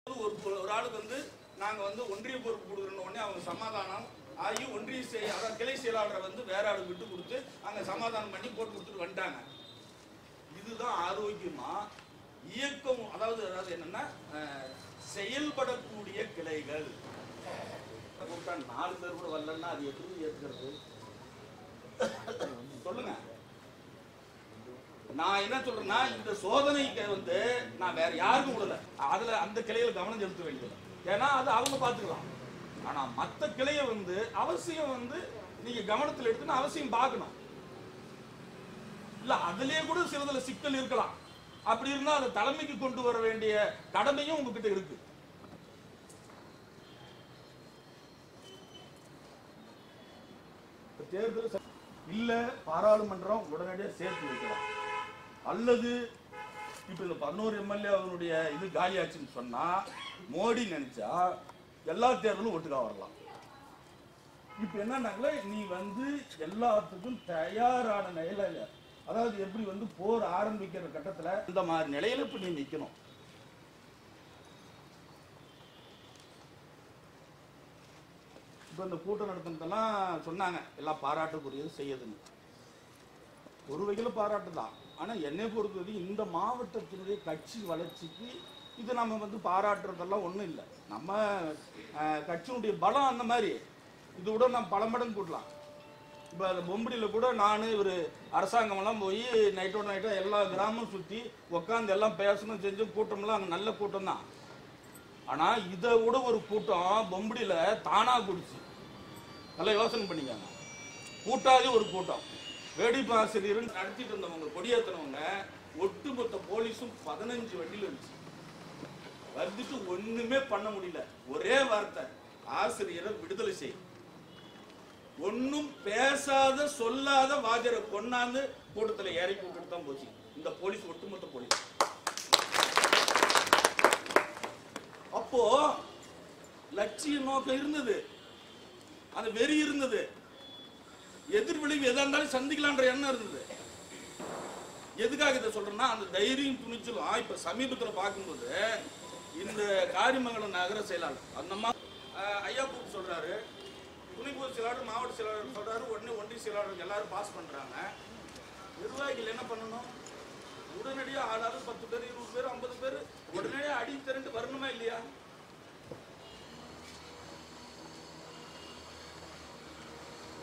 ஒரு ஒரு ஆளுக்கு வந்து நாங்க வந்து ஒன்றிய பொறுப்பு கொடுக்குறோம் உடனே அவங்க சமாதானம் ஆகி ஒன்றிய செய் அதாவது கிளை செயலாளரை வந்து வேற ஆளுக்கு விட்டு கொடுத்து அங்க சமாதானம் பண்ணி போட்டு கொடுத்துட்டு வந்துட்டாங்க இதுதான் ஆரோக்கியமா இயக்கம் அதாவது அதாவது என்னன்னா அஹ், செயல்படக்கூடிய கிளைகள் கூப்பிட்டா நாலு பேர் கூட வரலன்னா அது எப்படி ஏற்கிறது சொல்லுங்க நான் என்ன சொல்றேன்னா இந்த சோதனைக்கு வந்து நான் வேற யாருக்கும் விடல அதுல அந்த கிளையில கவனம் செலுத்த வேண்டியது ஏன்னா அது அவங்க பாத்துக்கலாம் ஆனா மத்த கிளைய வந்து அவசியம் வந்து நீங்க கவனத்தில் எடுத்துன்னு அவசியம் பார்க்கணும் இல்ல அதுலயே கூட சிலதுல சிக்கல் இருக்கலாம் அப்படி இருந்தா அதை தலைமைக்கு கொண்டு வர வேண்டிய கடமையும் உங்ககிட்ட இருக்கு இப்ப தேர்தல் ச- இல்ல பாராளுமன்றம் உடனடியாக சேர்த்து வைக்கலாம் அல்லது இப்ப இந்த பதினோரு எம்எல்ஏ அவருடைய இது காலியாச்சுன்னு சொன்னா மோடி நினைச்சா எல்லா தேர்தலும் ஒட்டுக்கா வரலாம் இப்ப என்னன்னாங்களே நீ வந்து எல்லாத்துக்கும் தயாரான நிலையில அதாவது எப்படி வந்து போர் ஆரம்பிக்கிற கட்டத்துல இந்த மாதிரி நிலையில இப்ப நீ நிக்கணும் இப்ப இந்த கூட்டம் நடத்தினதெல்லாம் சொன்னாங்க எல்லாம் பாராட்டுக்குரியது செய்யுதுன்னு ஒரு வகையில் பாராட்டு தான் ஆனால் என்னை பொறுத்தவரை இந்த மாவட்டத்தினுடைய கட்சி வளர்ச்சிக்கு இது நம்ம வந்து பாராட்டுறதெல்லாம் ஒன்றும் இல்லை நம்ம அஹ், கட்சியினுடைய பலம் அந்த மாதிரி இது கூட நம்ம பல மடங்கு கூட்டலாம் இப்போ அந்த பொம்படியில் கூட நான் இவர் அரசாங்கமெல்லாம் போய் நைட்டோட நைட்டாக எல்லா கிராமம் சுற்றி உட்காந்து எல்லாம் பேசணும் செஞ்சு கூட்டம்லாம் அங்கே நல்ல கூட்டம் தான் ஆனால் இதை விட ஒரு கூட்டம் பொம்படியில் தானாக குடிச்சு நல்லா யோசனை பண்ணிக்காங்க கூட்டாதி ஒரு கூட்டம் வேடிப்பு ஆசிரியர் நடத்திட்டு இருந்தவங்க கொடியேற்றினவங்க ஒட்டுமொத்த போலீஸும் பதினஞ்சு வண்டியில் இருந்துச்சு வந்துட்டு ஒண்ணுமே பண்ண முடியல ஒரே வார்த்தை ஆசிரியரை விடுதலை செய் ஒண்ணும் பேசாத சொல்லாத வாஜரை கொண்டாந்து கூட்டத்துல இறக்கி விட்டுட்டு தான் போச்சு இந்த போலீஸ் ஒட்டுமொத்த போலீஸ் அப்போ லட்சிய நோக்கம் இருந்தது அந்த வெறி இருந்தது எதிர்விளைவு எதா இருந்தாலும் சந்திக்கலான்ற எண்ணம் இருந்தது எதுக்காக இதை சொல்றேன்னா அந்த தைரியம் துணிச்சலும் இப்ப சமீபத்துல பார்க்கும்போது இந்த காரிமங்கலம் நகர செயலாளர் அந்த மா அஹ் ஐயா கூப்பிட்டு சொல்றாரு துணைப்பொது செயலாளர் மாவட்ட செயலாளர் சொல்றாரு உடனே ஒன்றிய செயலாளர் எல்லாரும் பாஸ் பண்றாங்க நிர்வாகிகள் என்ன பண்ணணும் உடனடியாக ஆளாலும் பத்து பேர் இருபது பேர் ஐம்பது பேர் உடனடியாக அடி திரண்டு வரணுமா இல்லையா